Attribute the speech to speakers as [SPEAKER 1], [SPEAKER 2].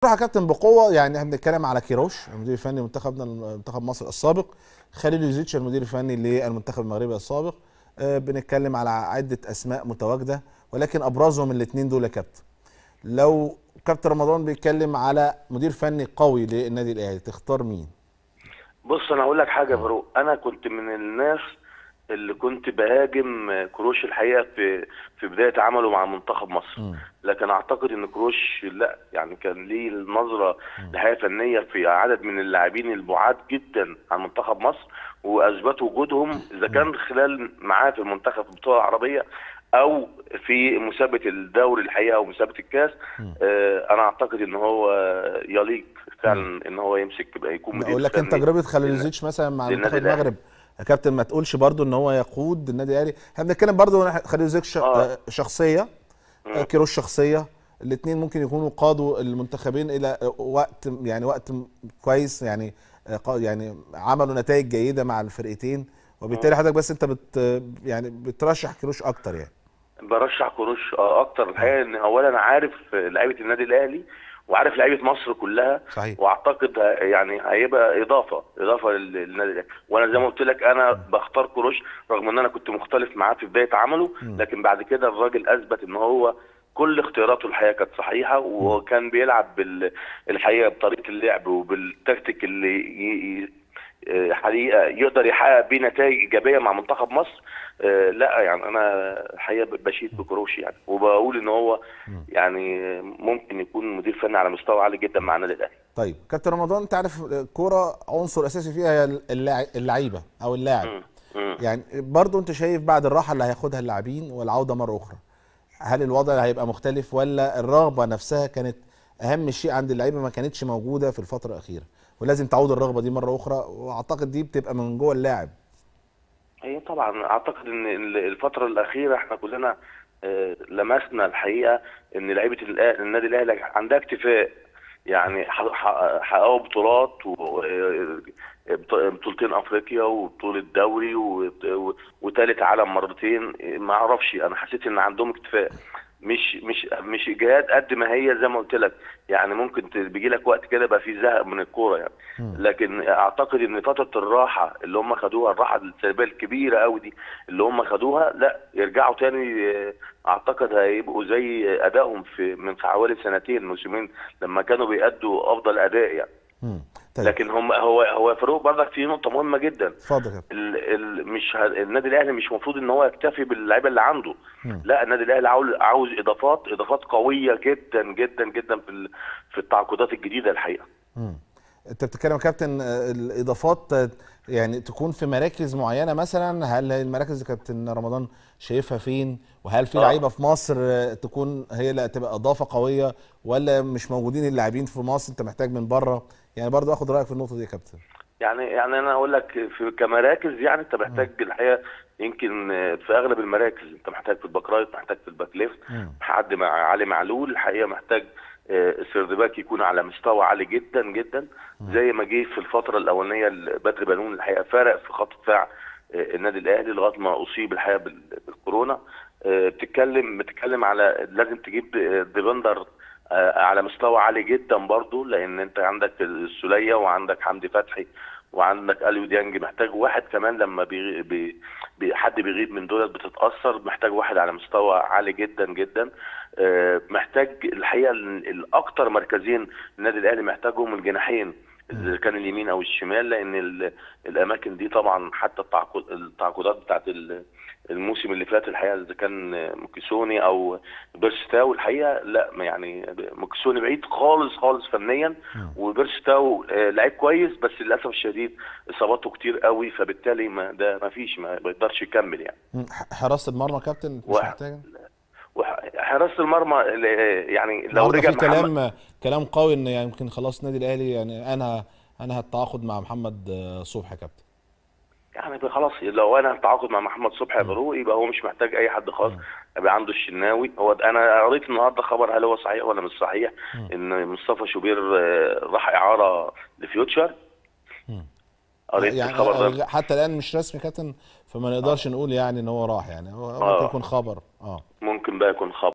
[SPEAKER 1] راح يا كابتن بقوه يعني احنا بنتكلم على كيروش المدير الفني منتخبنا منتخب مصر السابق خليل يوزيتش المدير الفني للمنتخب المغربي السابق آه، بنتكلم على عده اسماء متواجده ولكن ابرزهم الاثنين دول يا كابتن لو كابتن رمضان بيتكلم على مدير فني قوي للنادي الاهلي تختار مين
[SPEAKER 2] بص انا اقول لك حاجه يا فاروق انا كنت من الناس اللي كنت بهاجم كروش الحقيقه في في بدايه عمله مع منتخب مصر
[SPEAKER 1] مم.
[SPEAKER 2] لكن اعتقد ان كروش لا يعني كان ليه النظره لحياه فنيه في عدد من اللاعبين البعاد جدا عن منتخب مصر واثبت وجودهم اذا كان خلال معاه في المنتخب في البطوله العربيه او في مسابقه الدوري الحقيقه او مسابقه الكاس آه انا اعتقد ان هو يليق فعلا ان هو يمسك يبقى يكون مدير
[SPEAKER 1] اقول لك ان
[SPEAKER 2] فني
[SPEAKER 1] تجربه خليل يوزيتش مثلا مع
[SPEAKER 2] للنادي
[SPEAKER 1] منتخب
[SPEAKER 2] الأهلي.
[SPEAKER 1] المغرب يا كابتن ما تقولش برضو ان هو يقود النادي الاهلي احنا بنتكلم برضو إن خليل يوزيتش
[SPEAKER 2] آه.
[SPEAKER 1] شخصيه آه، كيروش شخصيه الاثنين ممكن يكونوا قادوا المنتخبين الى وقت يعني وقت كويس يعني آه، قا- يعني عملوا نتائج جيده مع الفرقتين وبالتالي حضرتك بس انت بت يعني بترشح كيروش اكتر يعني
[SPEAKER 2] برشح كروش آه، اكتر الحقيقه ان اولا عارف لعيبه النادي الاهلي وعارف لعيبه مصر كلها
[SPEAKER 1] صحيح.
[SPEAKER 2] واعتقد ه- يعني هيبقى اضافه اضافه لل- للنادي الاهلي وانا زي ما قلت لك انا بختار كروش رغم ان انا كنت مختلف معاه في بدايه عمله لكن بعد كده الراجل اثبت ان هو كل اختياراته الحقيقه كانت صحيحه وكان بيلعب بال- الحقيقه بطريقه اللعب وبالتكتيك اللي ي- ي- آه، حقيقه يقدر يحقق بيه نتائج ايجابيه مع منتخب مصر آه، لا يعني انا الحقيقه بشيد بكروش يعني وبقول ان هو يعني ممكن يكون مدير فني على مستوى عالي جدا مع النادي الاهلي
[SPEAKER 1] طيب كابتن رمضان انت عارف الكوره عنصر اساسي فيها هي اللاع- اللعيبه او اللاعب
[SPEAKER 2] مم.
[SPEAKER 1] يعني برضو انت شايف بعد الراحه اللي هياخدها اللاعبين والعوده مره اخرى هل الوضع هيبقى مختلف ولا الرغبه نفسها كانت اهم شيء عند اللعيبه ما كانتش موجوده في الفتره الاخيره ولازم تعود الرغبه دي مره اخرى واعتقد دي بتبقى من جوه اللاعب
[SPEAKER 2] هي طبعا اعتقد ان ال- الفتره الاخيره احنا كلنا آه، لمسنا الحقيقه ان لعيبه الأ- النادي الاهلي عندها اكتفاء يعني ح- ح- حققوا بطولات و- آه، بط- بطولتين افريقيا وبطوله دوري وت- و- وتالت عالم مرتين ما اعرفش انا حسيت ان عندهم اكتفاء مش مش مش اجهاد قد ما هي زي ما قلت لك يعني ممكن بيجي لك وقت كده بقى في زهق من الكوره يعني لكن اعتقد ان فتره الراحه اللي هم خدوها الراحه السلبيه الكبيره قوي دي اللي هم خدوها لا يرجعوا تاني آه، اعتقد هيبقوا زي ادائهم في من حوالي سنتين موسمين لما كانوا بيأدوا افضل اداء يعني
[SPEAKER 1] مم. طيب
[SPEAKER 2] لكن هم هو هو فاروق برضك في نقطه مهمه جدا
[SPEAKER 1] اتفضل يا كابتن
[SPEAKER 2] ال ال مش ه- النادي الاهلي مش المفروض ان هو يكتفي باللعيبه اللي عنده لا النادي الاهلي عاوز عاوز اضافات اضافات قويه جدا جدا جدا في ال- في التعاقدات الجديده الحقيقه
[SPEAKER 1] مم. انت بتتكلم يا كابتن آه، الاضافات آه، يعني تكون في مراكز معينه مثلا هل المراكز اللي كابتن رمضان شايفها فين وهل في
[SPEAKER 2] آه.
[SPEAKER 1] لعيبه في مصر آه، تكون هي اللي هتبقى اضافه قويه ولا مش موجودين اللاعبين في مصر انت محتاج من بره يعني برضو اخد رايك في النقطه دي يا كابتن
[SPEAKER 2] يعني يعني انا اقول لك في كمراكز يعني انت محتاج الحقيقه يمكن في اغلب المراكز انت محتاج في الباك رايت محتاج في الباك ليفت
[SPEAKER 1] مم.
[SPEAKER 2] حد مع علي معلول الحقيقه محتاج آه، السردباك يكون على مستوى عالي جدا جدا زي ما جه في الفتره الاولانيه بدر بنون الحقيقه فرق في خط دفاع آه، النادي الاهلي لغايه ما اصيب الحقيقه بال- بالكورونا آه، بتتكلم بتتكلم على لازم تجيب آه، ديفندر آه، على مستوى عالي جدا برضو لان انت عندك السوليه وعندك حمدي فتحي وعندك اليو ديانج محتاج واحد كمان لما بي بي بي حد بيغيب من دولت بتتاثر محتاج واحد على مستوى عالي جدا جدا آه، محتاج الحقيقه ال- الاكتر مركزين النادي الاهلي محتاجهم الجناحين اذا كان اليمين او الشمال لان ال- الاماكن دي طبعا حتى التعاقد- التعاقدات بتاعت ال- الموسم اللي فات الحقيقه اذا كان موكيسوني او بيرستاو الحقيقه لا ما يعني موكيسوني بعيد خالص خالص فنيا وبيرستاو آه، لعيب كويس بس للاسف الشديد اصاباته كتير قوي فبالتالي ما ده ما فيش ما بيقدرش يكمل يعني
[SPEAKER 1] مم. ح- حراسه المرمى يا كابتن مش
[SPEAKER 2] واحد.
[SPEAKER 1] محتاج
[SPEAKER 2] وحراسه المرمى ل- يعني لو
[SPEAKER 1] النهارده
[SPEAKER 2] رجع
[SPEAKER 1] في
[SPEAKER 2] محمد
[SPEAKER 1] كلام كلام قوي ان يعني يمكن خلاص النادي الاهلي يعني انا انا التعاقد مع محمد آه، صبحي يا كابتن
[SPEAKER 2] يعني خلاص لو انا تعاقد مع محمد صبحي يا فاروق يبقى هو مش محتاج اي حد خالص يبقى عنده الشناوي هو انا قريت النهارده خبر هل هو صحيح ولا مش صحيح ان مصطفى شوبير آه، راح اعاره لفيوتشر قريت
[SPEAKER 1] يعني
[SPEAKER 2] الخبر ده
[SPEAKER 1] آه، حتى الان مش رسمي كابتن فما نقدرش نقول يعني ان هو راح يعني هو
[SPEAKER 2] آه.
[SPEAKER 1] ممكن يكون خبر اه
[SPEAKER 2] ممكن بقى يكون خبر